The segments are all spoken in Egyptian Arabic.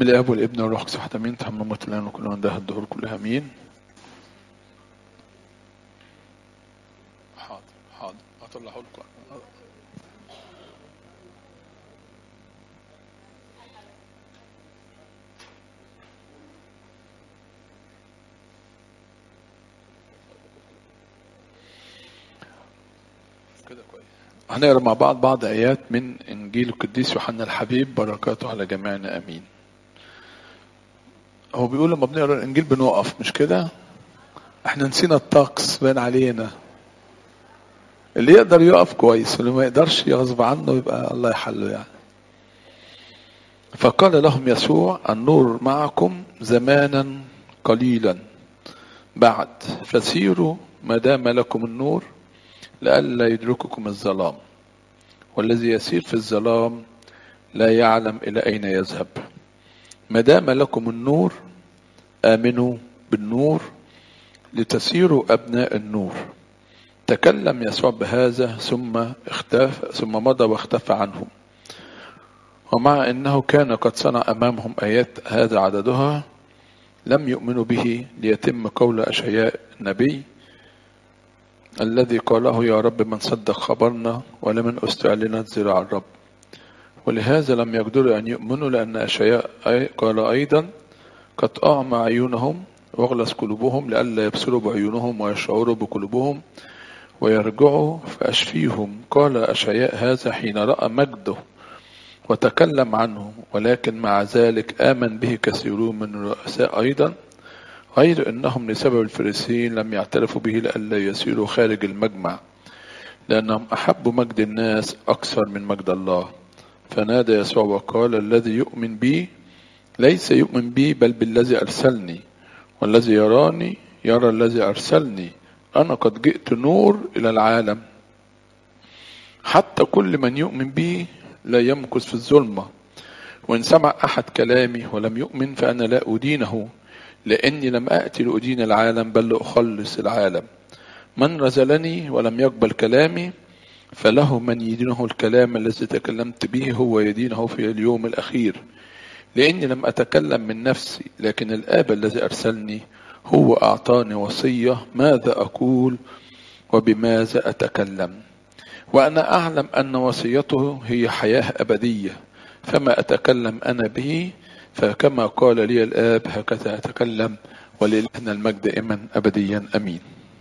بسم الاب والابن والروح القدس واحد امين تحمل موت الان وكل من ده الدهور كلها امين حاضر حاضر هطلعه لكم كده كويس هنقرا مع بعض بعض ايات من انجيل القديس يوحنا الحبيب بركاته على جميعنا امين هو بيقول لما بنقرا الانجيل بنوقف مش كده احنا نسينا الطقس بان علينا اللي يقدر يقف كويس واللي ما يقدرش يغصب عنه يبقى الله يحله يعني فقال لهم يسوع النور معكم زمانا قليلا بعد فسيروا ما دام لكم النور لئلا يدرككم الظلام والذي يسير في الظلام لا يعلم إلى أين يذهب ما دام لكم النور آمنوا بالنور لتسيروا أبناء النور تكلم يسوع بهذا ثم اختفى ثم مضى واختفى عنهم ومع أنه كان قد صنع أمامهم آيات هذا عددها لم يؤمنوا به ليتم قول أشعياء النبي الذي قاله يا رب من صدق خبرنا ولمن استعلنت ذراع الرب ولهذا لم يقدروا أن يؤمنوا لأن أشياء قال أيضا قد أعمى عيونهم واغلس قلوبهم لئلا يبصروا بعيونهم ويشعروا بقلوبهم ويرجعوا فأشفيهم قال أشعياء هذا حين رأى مجده وتكلم عنه ولكن مع ذلك آمن به كثيرون من الرؤساء أيضا غير أنهم لسبب الفريسيين لم يعترفوا به لئلا يسيروا خارج المجمع لأنهم أحبوا مجد الناس أكثر من مجد الله فنادى يسوع وقال الذي يؤمن بي ليس يؤمن بي بل بالذي أرسلني والذي يراني يرى الذي أرسلني أنا قد جئت نور إلى العالم حتى كل من يؤمن بي لا يمكث في الظلمة وإن سمع أحد كلامي ولم يؤمن فأنا لا أدينه لأني لم آتي لأدين العالم بل لأخلص العالم من رزلني ولم يقبل كلامي فله من يدينه الكلام الذي تكلمت به هو يدينه في اليوم الأخير لأني لم أتكلم من نفسي لكن الآب الذي أرسلني هو أعطاني وصية ماذا أقول وبماذا أتكلم وأنا أعلم أن وصيته هي حياة أبدية فما أتكلم أنا به فكما قال لي الآب هكذا أتكلم ولإلهنا المجد دائما أبديا أمين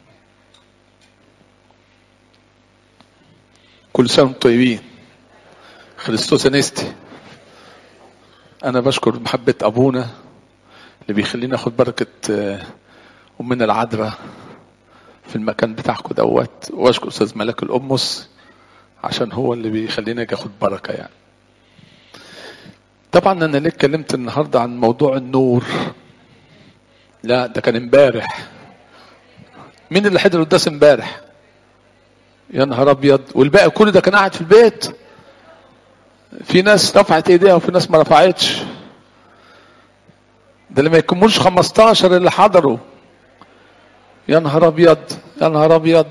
كل سنة وانتم طيبين خريستوس انستي أنا بشكر محبة أبونا اللي بيخلينا ناخد بركة أمنا العذراء في المكان بتاعكم دوت واشكر أستاذ ملاك الأمس عشان هو اللي بيخلينا اخد بركة يعني طبعا انا ليه اتكلمت النهارده عن موضوع النور لا ده كان امبارح مين اللي حضر القداس امبارح يا نهار ابيض والباقي كل ده كان قاعد في البيت في ناس رفعت ايديها وفي ناس ما رفعتش ده اللي ما يكملش 15 اللي حضروا يا نهار ابيض يا نهار ابيض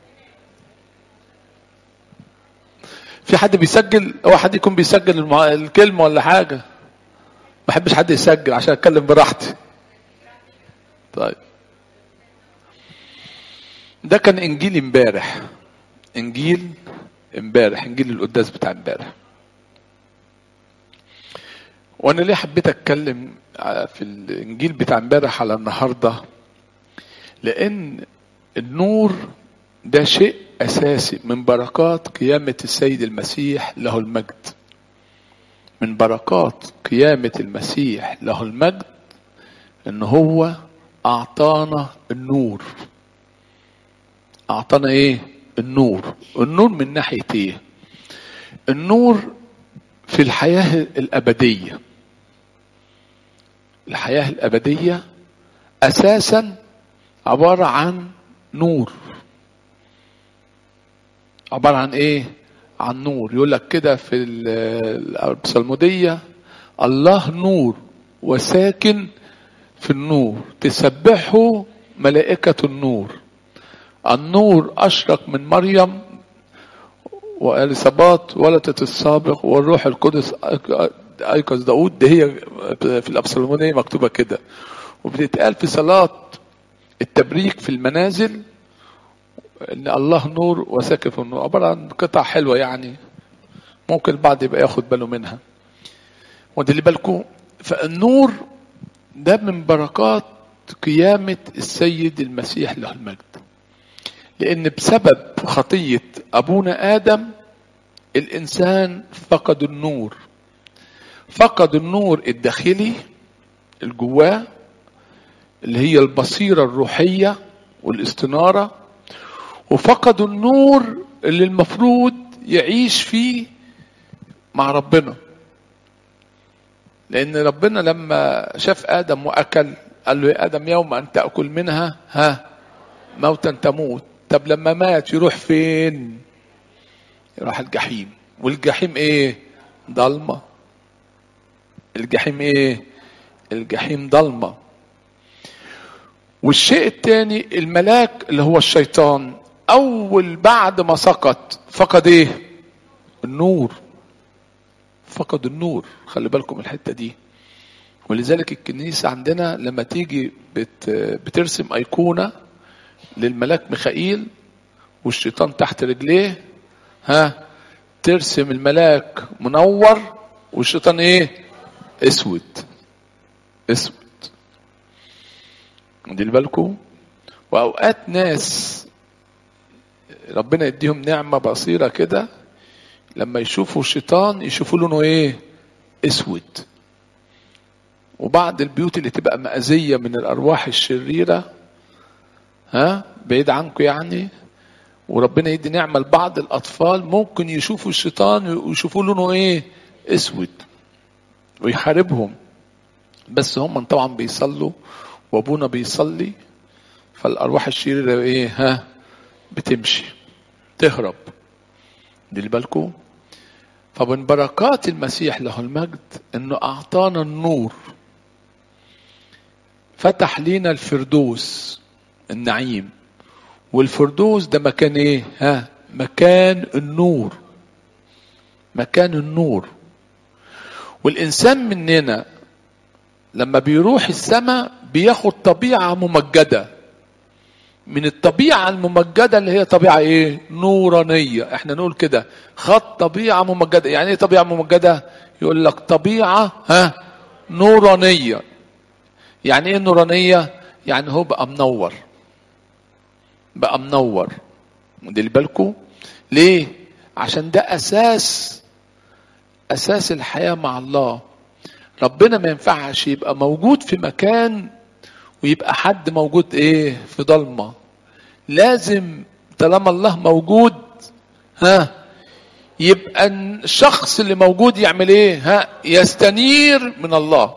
في حد بيسجل هو حد يكون بيسجل المع... الكلمه ولا حاجه ما بحبش حد يسجل عشان اتكلم براحتي طيب ده كان انجيل امبارح انجيل امبارح انجيل القداس بتاع امبارح وانا ليه حبيت اتكلم في الانجيل بتاع امبارح على النهارده لان النور ده شيء اساسي من بركات قيامه السيد المسيح له المجد من بركات قيامه المسيح له المجد ان هو اعطانا النور اعطانا ايه النور النور من ناحيه ايه النور في الحياه الابديه الحياه الابديه اساسا عباره عن نور عبارة عن ايه عن نور يقول لك كده في البصلمودية الله نور وساكن في النور تسبحه ملائكة النور النور أشرق من مريم وإليصابات ولدت السابق والروح القدس ايقظ داود دي هي في الابصالمونيه مكتوبه كده وبتتقال في صلاه التبريك في المنازل ان الله نور وساكن في النور عباره عن قطع حلوه يعني ممكن البعض يبقى ياخد باله منها ودي اللي بالكم فالنور ده من بركات قيامة السيد المسيح له المجد لأن بسبب خطية أبونا آدم الإنسان فقد النور فقد النور الداخلي الجواه اللي هي البصيرة الروحية والاستنارة وفقد النور اللي المفروض يعيش فيه مع ربنا لأن ربنا لما شاف آدم وأكل قال له يا آدم يوم أن تأكل منها ها موتا تموت طب لما مات يروح فين يروح الجحيم والجحيم ايه ضلمة الجحيم ايه الجحيم ضلمة والشيء الثاني الملاك اللي هو الشيطان اول بعد ما سقط فقد ايه النور فقد النور خلي بالكم الحته دي ولذلك الكنيسه عندنا لما تيجي بت بترسم ايقونه للملاك ميخائيل والشيطان تحت رجليه ها ترسم الملاك منور والشيطان ايه اسود اسود دي بالكم واوقات ناس ربنا يديهم نعمه بصيره كده لما يشوفوا الشيطان يشوفوا لونه ايه اسود وبعض البيوت اللي تبقى مأذية من الأرواح الشريرة ها بعيد عنكم يعني وربنا يدي نعمة لبعض الأطفال ممكن يشوفوا الشيطان ويشوفوا لونه إيه أسود ويحاربهم بس هم طبعا بيصلوا وأبونا بيصلي فالأرواح الشريرة إيه ها بتمشي تهرب دي بالكم فمن بركات المسيح له المجد انه اعطانا النور فتح لينا الفردوس النعيم والفردوس ده مكان ايه ها مكان النور مكان النور والانسان مننا لما بيروح السماء بياخد طبيعه ممجده من الطبيعة الممجدة اللي هي طبيعة ايه نورانية احنا نقول كده خد طبيعة ممجدة يعني ايه طبيعة ممجدة يقول لك طبيعة ها نورانية يعني ايه نورانية يعني هو بقى منور بقى منور ودي بالكم ليه عشان ده اساس اساس الحياة مع الله ربنا ما ينفعش يبقى موجود في مكان ويبقى حد موجود ايه في ضلمه لازم طالما الله موجود ها يبقى الشخص اللي موجود يعمل ايه ها يستنير من الله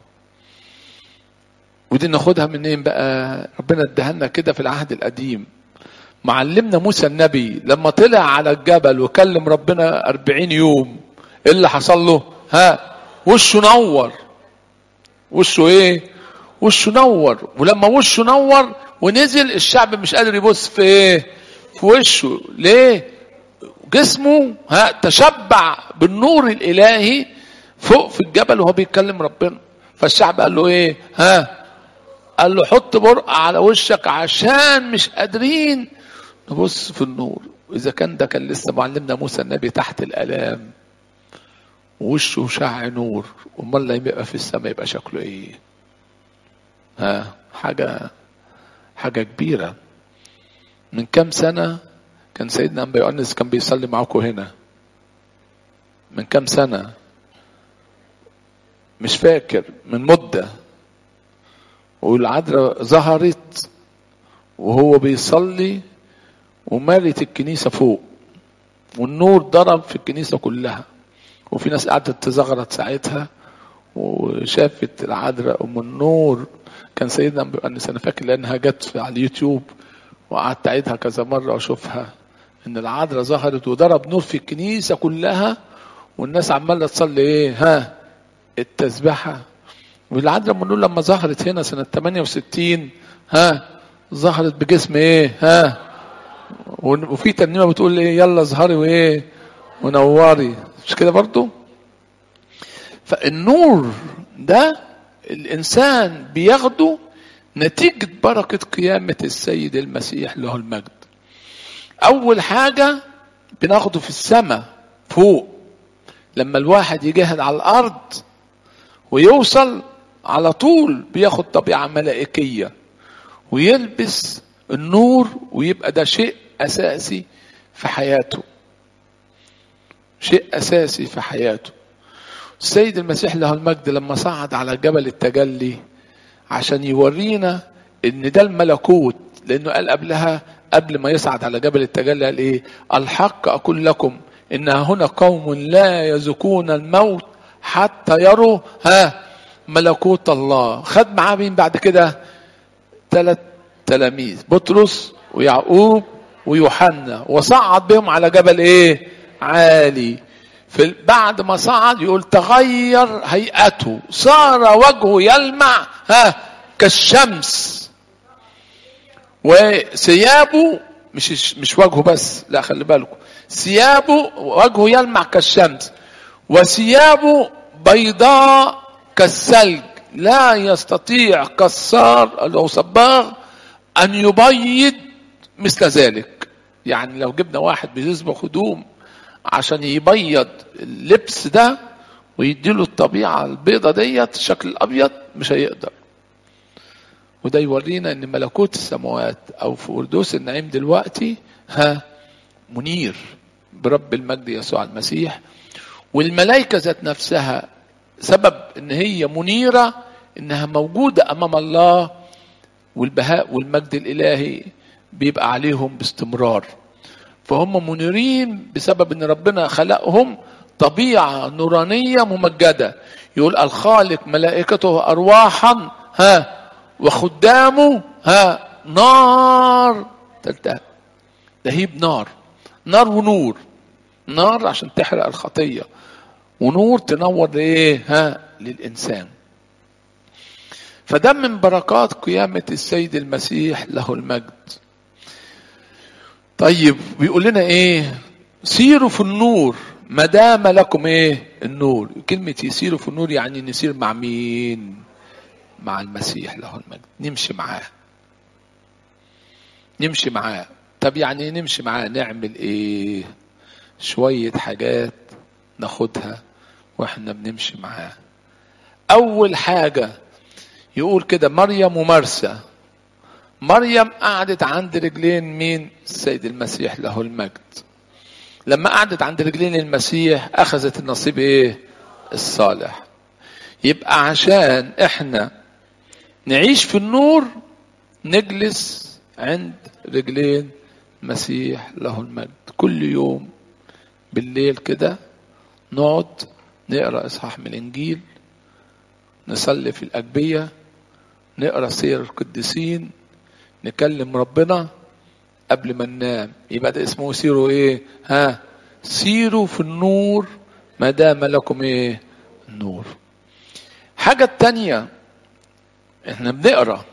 ودي ناخدها منين بقى ربنا اداها لنا كده في العهد القديم معلمنا موسى النبي لما طلع على الجبل وكلم ربنا أربعين يوم ايه اللي حصل له ها وشه نور وشه ايه وشه نور ولما وشه نور ونزل الشعب مش قادر يبص في ايه في وشه ليه جسمه ها تشبع بالنور الالهي فوق في الجبل وهو بيتكلم ربنا فالشعب قال له ايه ها قال له حط برقع على وشك عشان مش قادرين نبص في النور واذا كان ده كان لسه معلمنا موسى النبي تحت الالام ووشه شع نور امال لما يبقى في السماء يبقى شكله ايه ها حاجة حاجة كبيرة من كام سنة كان سيدنا أنبا يؤنس كان بيصلي معاكم هنا من كام سنة مش فاكر من مدة والعذراء ظهرت وهو بيصلي ومالت الكنيسة فوق والنور ضرب في الكنيسة كلها وفي ناس قعدت تزغرط ساعتها وشافت العذراء ام النور كان سيدنا بيؤنس انا فاكر لانها جت على اليوتيوب وقعدت اعيدها كذا مره واشوفها ان العذراء ظهرت وضرب نور في الكنيسه كلها والناس عماله تصلي ايه ها التسبحه والعذراء ام النور لما ظهرت هنا سنه 68 ها ظهرت بجسم ايه ها وفي ترنيمه بتقول ايه يلا اظهري وايه ونوري مش كده برضو فالنور ده الانسان بياخده نتيجة بركة قيامة السيد المسيح له المجد اول حاجة بناخده في السماء فوق لما الواحد يجاهد على الارض ويوصل على طول بياخد طبيعة ملائكية ويلبس النور ويبقى ده شيء اساسي في حياته شيء اساسي في حياته السيد المسيح له المجد لما صعد على جبل التجلي عشان يورينا ان ده الملكوت لانه قال قبلها قبل ما يصعد على جبل التجلي قال ايه الحق اقول لكم ان هنا قوم لا يذوقون الموت حتى يروا ها ملكوت الله خد معاه مين بعد كده ثلاث تلاميذ بطرس ويعقوب ويوحنا وصعد بهم على جبل ايه عالي في بعد ما صعد يقول تغير هيئته صار وجهه يلمع ها كالشمس وثيابه مش مش وجهه بس لا خلي بالكم ثيابه وجهه يلمع كالشمس وثيابه بيضاء كالثلج لا يستطيع كسار او صباغ ان يبيض مثل ذلك يعني لو جبنا واحد بيصبغ هدوم عشان يبيض اللبس ده ويديله الطبيعة البيضة ديت الشكل الأبيض مش هيقدر وده يورينا ان ملكوت السماوات او في قردوس النعيم دلوقتي ها منير برب المجد يسوع المسيح والملائكة ذات نفسها سبب ان هي منيرة انها موجودة امام الله والبهاء والمجد الالهي بيبقى عليهم باستمرار فهم منيرين بسبب ان ربنا خلقهم طبيعة نورانية ممجدة يقول الخالق ملائكته أرواحا ها وخدامه ها نار تلتهب لهيب نار نار ونور نار عشان تحرق الخطية ونور تنور لإيه ها للإنسان فده من بركات قيامة السيد المسيح له المجد طيب بيقول لنا ايه سيروا في النور ما دام لكم ايه النور كلمة يسيروا في النور يعني نسير مع مين مع المسيح له المجد نمشي معاه نمشي معاه طب يعني نمشي معاه نعمل ايه شوية حاجات ناخدها واحنا بنمشي معاه اول حاجة يقول كده مريم ومرسى مريم قعدت عند رجلين مين السيد المسيح له المجد لما قعدت عند رجلين المسيح اخذت النصيب ايه الصالح يبقى عشان احنا نعيش في النور نجلس عند رجلين المسيح له المجد كل يوم بالليل كده نقعد نقرا اصحاح من الانجيل نصلي في الاجبيه نقرا سير القديسين نكلم ربنا قبل ما ننام يبقى ده اسمه سيروا ايه ها سيروا في النور ما دام لكم ايه النور حاجة التانية احنا بنقرا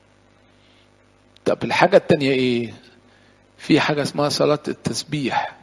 طب الحاجة التانية ايه في حاجة اسمها صلاة التسبيح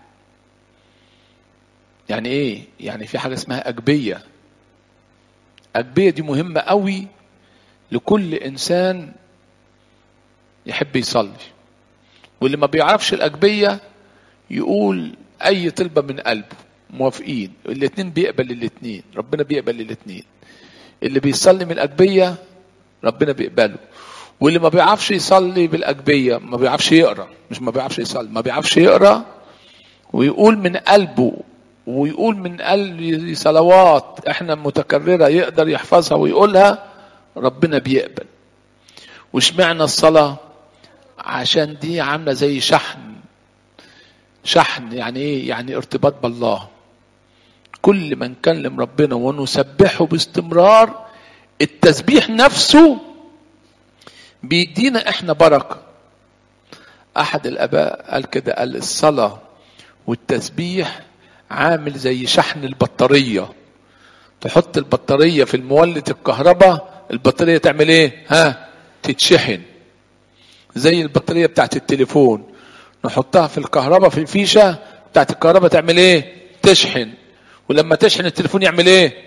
يعني ايه يعني في حاجة اسمها أجبية أجبية دي مهمة قوي لكل إنسان يحب يصلي واللي ما بيعرفش الأجبية يقول أي طلبة من قلبه موافقين الاتنين بيقبل الاتنين ربنا بيقبل الاتنين اللي بيصلي من الأجبية ربنا بيقبله واللي ما بيعرفش يصلي بالأجبية ما بيعرفش يقرأ مش ما بيعرفش يصلي ما بيعرفش يقرأ ويقول من قلبه ويقول من قلب صلوات احنا متكررة يقدر يحفظها ويقولها ربنا بيقبل واشمعنى الصلاة عشان دي عاملة زي شحن شحن يعني ايه يعني ارتباط بالله كل ما نكلم ربنا ونسبحه باستمرار التسبيح نفسه بيدينا احنا بركة احد الاباء قال كده قال الصلاة والتسبيح عامل زي شحن البطارية تحط البطارية في المولد الكهرباء البطارية تعمل ايه ها تتشحن زي البطارية بتاعت التليفون نحطها في الكهرباء في الفيشة بتاعت الكهرباء تعمل ايه تشحن ولما تشحن التليفون يعمل ايه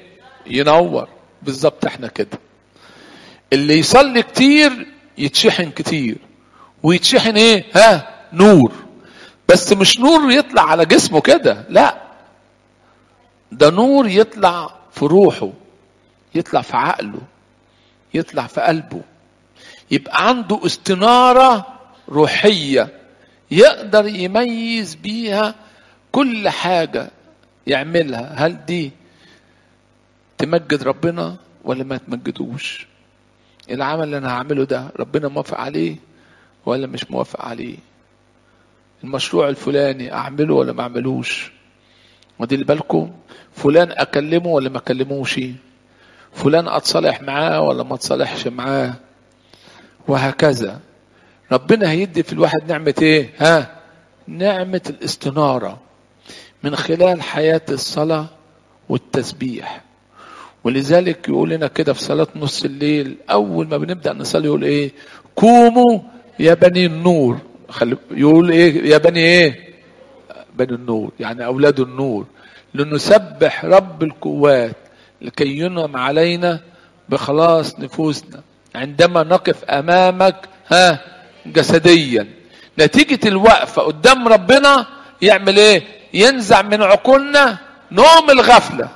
ينور بالظبط احنا كده اللي يصلي كتير يتشحن كتير ويتشحن ايه ها نور بس مش نور يطلع على جسمه كده لا ده نور يطلع في روحه يطلع في عقله يطلع في قلبه يبقى عنده استنارة روحية يقدر يميز بيها كل حاجة يعملها هل دي تمجد ربنا ولا ما تمجدوش العمل اللي انا هعمله ده ربنا موافق عليه ولا مش موافق عليه المشروع الفلاني اعمله ولا ما اعملوش ودي بالكم فلان اكلمه ولا ما اكلموش فلان اتصالح معاه ولا ما اتصالحش معاه وهكذا ربنا هيدي في الواحد نعمة ايه ها نعمة الاستنارة من خلال حياة الصلاة والتسبيح ولذلك يقول لنا كده في صلاة نص الليل أول ما بنبدأ نصلي يقول إيه قوموا يا بني النور خلي يقول إيه يا بني إيه بني النور يعني أولاد النور لنسبح رب القوات لكي ينعم علينا بخلاص نفوسنا عندما نقف أمامك ها جسديا نتيجة الوقفة قدام ربنا يعمل إيه ينزع من عقولنا نوم الغفله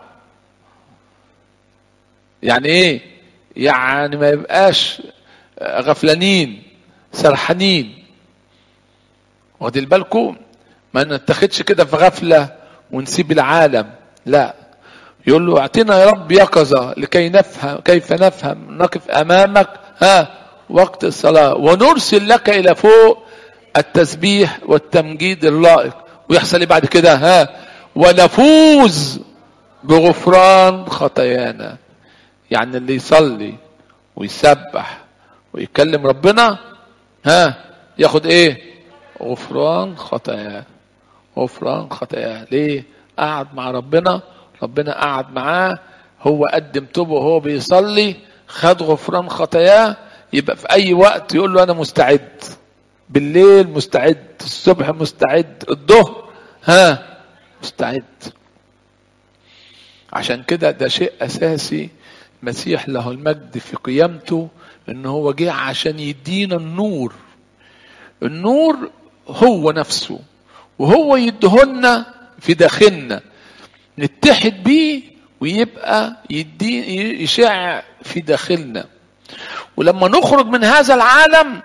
يعني ايه يعني ما يبقاش غفلانين سرحانين واخدين بالكم ما نتخدش كده في غفله ونسيب العالم لا يقول له اعطينا يا رب يقظه لكي نفهم كيف نفهم نقف امامك ها وقت الصلاه ونرسل لك الى فوق التسبيح والتمجيد اللائق ويحصل ايه بعد كده ها ونفوز بغفران خطايانا يعني اللي يصلي ويسبح ويكلم ربنا ها ياخد ايه غفران خطاياه غفران خطاياه ليه قعد مع ربنا ربنا قعد معاه هو قدم توبه وهو بيصلي خد غفران خطاياه يبقى في اي وقت يقول له انا مستعد بالليل مستعد الصبح مستعد الظهر ها مستعد عشان كده ده شيء اساسي المسيح له المجد في قيامته ان هو جه عشان يدينا النور النور هو نفسه وهو يدهنا في داخلنا نتحد بيه ويبقى يدي يشع في داخلنا ولما نخرج من هذا العالم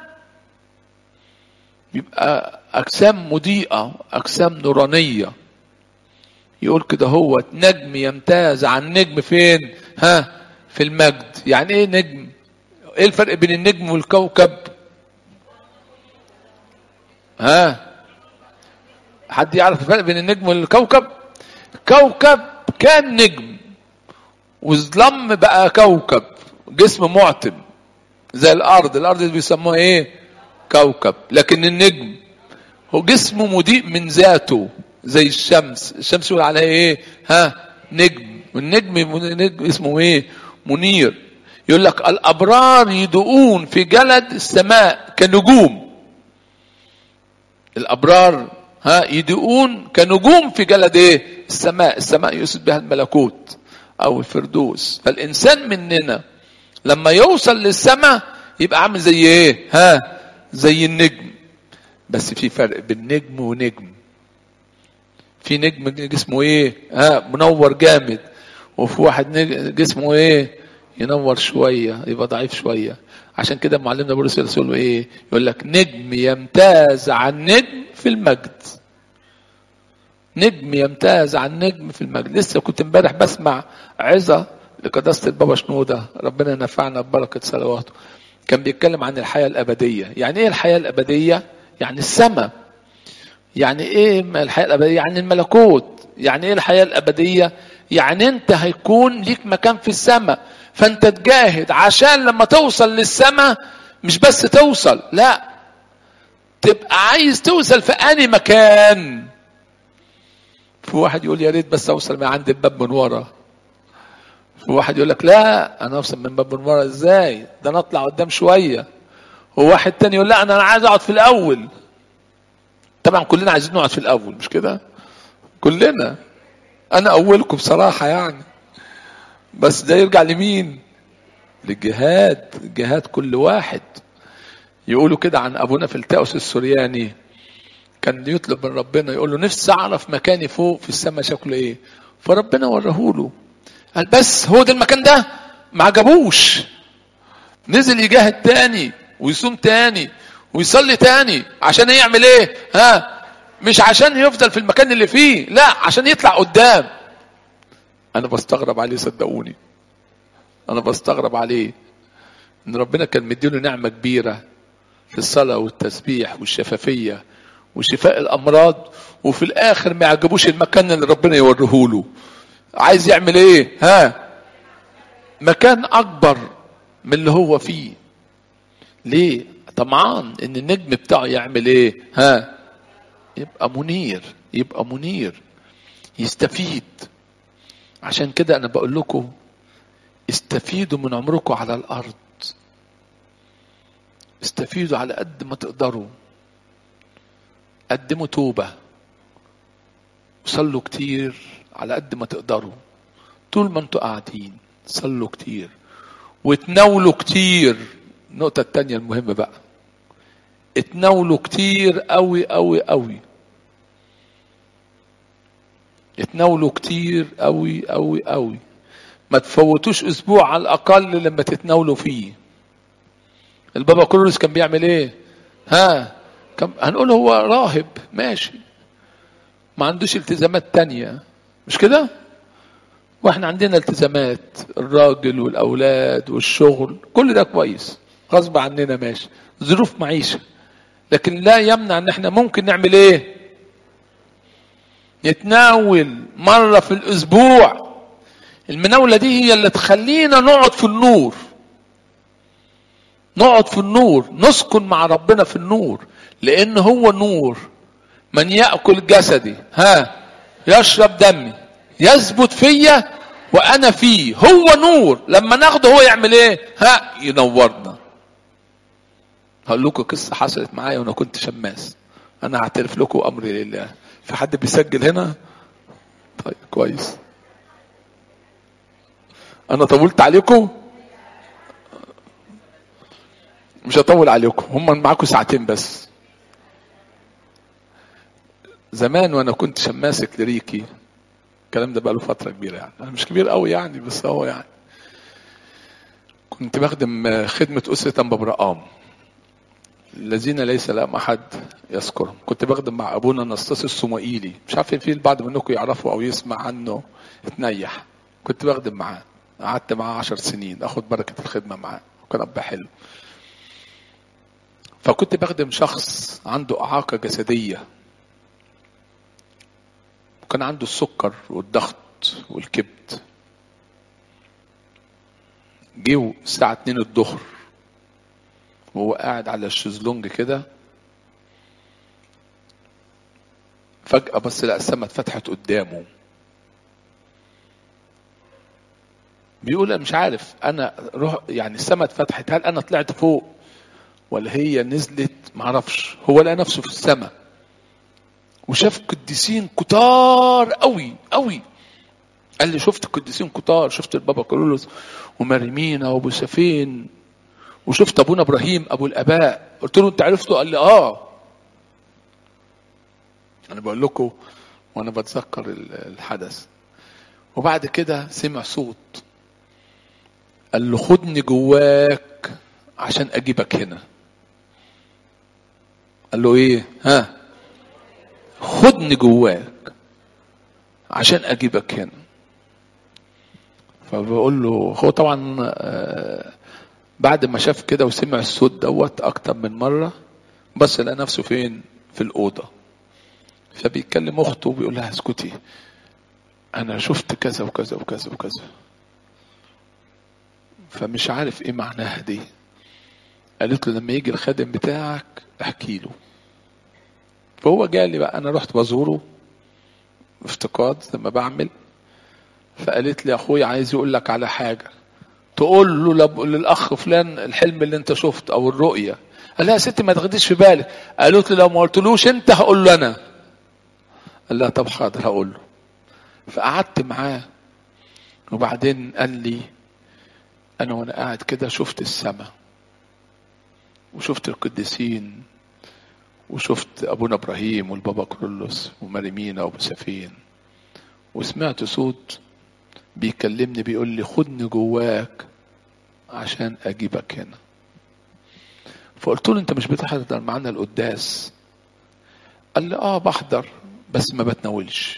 يبقى اجسام مضيئه اجسام نورانيه يقول كده هو نجم يمتاز عن نجم فين ها في المجد يعني ايه نجم ايه الفرق بين النجم والكوكب ها حد يعرف الفرق بين النجم والكوكب كوكب كان نجم وظلم بقى كوكب جسم معتم زي الارض الارض اللي بيسموها ايه كوكب لكن النجم هو جسمه مضيء من ذاته زي الشمس الشمس يقول عليها ايه ها نجم والنجم نجم اسمه ايه منير يقول لك الابرار يدؤون في جلد السماء كنجوم الابرار ها يدؤون كنجوم في جلد ايه السماء السماء يقصد بها الملكوت او الفردوس فالانسان مننا لما يوصل للسماء يبقى عامل زي ايه ها زي النجم بس في فرق بين نجم ونجم في نجم جسمه ايه ها منور جامد وفي واحد جسمه ايه ينور شويه يبقى ضعيف شويه عشان كده معلمنا بولس يقول له ايه يقول لك نجم يمتاز عن نجم في المجد نجم يمتاز عن نجم في المجد لسه كنت امبارح بسمع عظة لقداسة البابا شنودة ربنا نفعنا ببركة صلواته كان بيتكلم عن الحياة الأبدية يعني ايه الحياة الأبدية يعني السماء يعني ايه الحياة الأبدية يعني الملكوت يعني ايه الحياة الأبدية يعني انت هيكون ليك مكان في السماء فانت تجاهد عشان لما توصل للسماء مش بس توصل لا تبقى عايز توصل في اني مكان في واحد يقول يا ريت بس اوصل من عند الباب من ورا في واحد يقول لك لا انا اوصل من باب من ورا ازاي ده انا اطلع قدام شويه وواحد تاني يقول لا انا عايز اقعد في الاول طبعا كلنا عايزين نقعد في الاول مش كده كلنا انا اولكم بصراحه يعني بس ده يرجع لمين للجهاد جهاد كل واحد يقولوا كده عن ابونا فلتاوس السورياني كان يطلب من ربنا يقول له نفسي اعرف مكاني فوق في السماء شكله ايه فربنا وراه له قال بس هو ده المكان ده ما عجبوش نزل يجاهد تاني ويصوم تاني ويصلي تاني عشان يعمل ايه ها مش عشان يفضل في المكان اللي فيه لا عشان يطلع قدام انا بستغرب عليه صدقوني انا بستغرب عليه ان ربنا كان مديله نعمه كبيره في الصلاه والتسبيح والشفافيه وشفاء الامراض وفي الاخر ما يعجبوش المكان اللي ربنا يوريه له عايز يعمل ايه ها مكان اكبر من اللي هو فيه ليه طمعان ان النجم بتاعه يعمل ايه ها يبقى منير يبقى منير يستفيد عشان كده انا بقول لكم استفيدوا من عمركم على الارض استفيدوا على قد ما تقدروا قدموا توبة وصلوا كتير على قد ما تقدروا طول ما انتوا قاعدين صلوا كتير وتناولوا كتير النقطة التانية المهمة بقى اتناولوا كتير قوي قوي قوي اتناولوا كتير قوي قوي قوي ما تفوتوش اسبوع على الاقل لما تتناولوا فيه البابا كرولوس كان بيعمل ايه ها كان هنقول هو راهب ماشي ما عندوش التزامات تانية مش كده واحنا عندنا التزامات الراجل والاولاد والشغل كل ده كويس غصب عننا ماشي ظروف معيشه لكن لا يمنع ان احنا ممكن نعمل ايه نتناول مره في الاسبوع المناوله دي هي اللي تخلينا نقعد في النور نقعد في النور نسكن مع ربنا في النور لان هو نور من ياكل جسدي ها يشرب دمي يثبت فيا وانا فيه هو نور لما ناخده هو يعمل ايه ها ينورنا هقول لكم قصه حصلت معايا وانا كنت شماس انا هعترف لكم امري لله في حد بيسجل هنا طيب كويس انا طولت عليكم مش هطول عليكم هم معاكم ساعتين بس زمان وانا كنت شماس كليريكي الكلام ده بقاله فتره كبيره يعني انا مش كبير قوي يعني بس هو يعني كنت بخدم خدمه اسره انبا برقام الذين ليس لهم احد يذكرهم كنت بخدم مع ابونا نصاص السمائيلي مش عارف في البعض منكم يعرفوا او يسمع عنه اتنيح كنت بخدم معاه قعدت معاه عشر سنين اخد بركه الخدمه معاه وكان اب حلو فكنت بخدم شخص عنده اعاقه جسديه وكان عنده السكر والضغط والكبد جه الساعة 2 الظهر وهو قاعد على الشезлونج كده فجأة بس لقى السما اتفتحت قدامه بيقول انا مش عارف انا روح يعني السما اتفتحت هل انا طلعت فوق ولا هي نزلت معرفش هو لقى نفسه في السما وشاف قديسين كتار قوي قوي قال لي شفت قديسين كتار شفت البابا كارولوس وماريمينا وابو سفين وشفت ابونا ابراهيم ابو الاباء قلت له انت عرفته قال لي اه انا بقول لكم وانا بتذكر الحدث وبعد كده سمع صوت قال له خدني جواك عشان اجيبك هنا قال له ايه ها خدني جواك عشان اجيبك هنا فبقول له هو طبعا بعد ما شاف كده وسمع الصوت دوت اكتر من مره بس لقى نفسه فين في الاوضه فبيتكلم اخته وبيقول لها اسكتي انا شفت كذا وكذا وكذا وكذا فمش عارف ايه معناها دي قالت له لما يجي الخادم بتاعك احكي له فهو جالي بقى انا رحت بزوره افتقاد لما بعمل فقالت لي اخويا عايز يقول لك على حاجه تقول له لب... للاخ فلان الحلم اللي انت شفته او الرؤيه قال لها يا ستي ما تاخديش في بالك قالت له لو ما قلتلوش انت هقول له انا قال لها طب حاضر هقول له فقعدت معاه وبعدين قال لي انا وانا قاعد كده شفت السماء وشفت القديسين وشفت ابونا ابراهيم والبابا كرولوس وماريمينا وابو سفين وسمعت صوت بيكلمني بيقول لي خدني جواك عشان اجيبك هنا فقلت له انت مش بتحضر معانا القداس قال لي اه بحضر بس ما بتناولش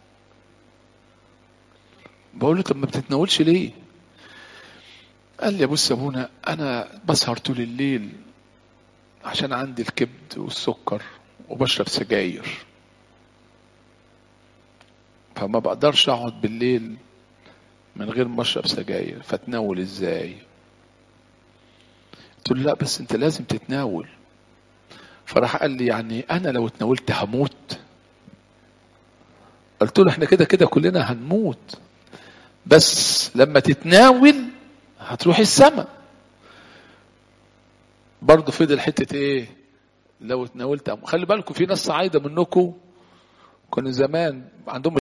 بقول له طب ما بتتناولش ليه قال لي يا بص يا ابونا انا بسهر طول الليل عشان عندي الكبد والسكر وبشرب سجاير فما بقدرش اقعد بالليل من غير ما اشرب سجاير فتناول ازاي قلت له لا بس انت لازم تتناول فراح قال لي يعني انا لو اتناولت هموت قلت له احنا كده كده كلنا هنموت بس لما تتناول هتروح السماء برضه فضل حته ايه لو اتناولت أم. خلي بالكم في ناس صعايده منكم كانوا زمان عندهم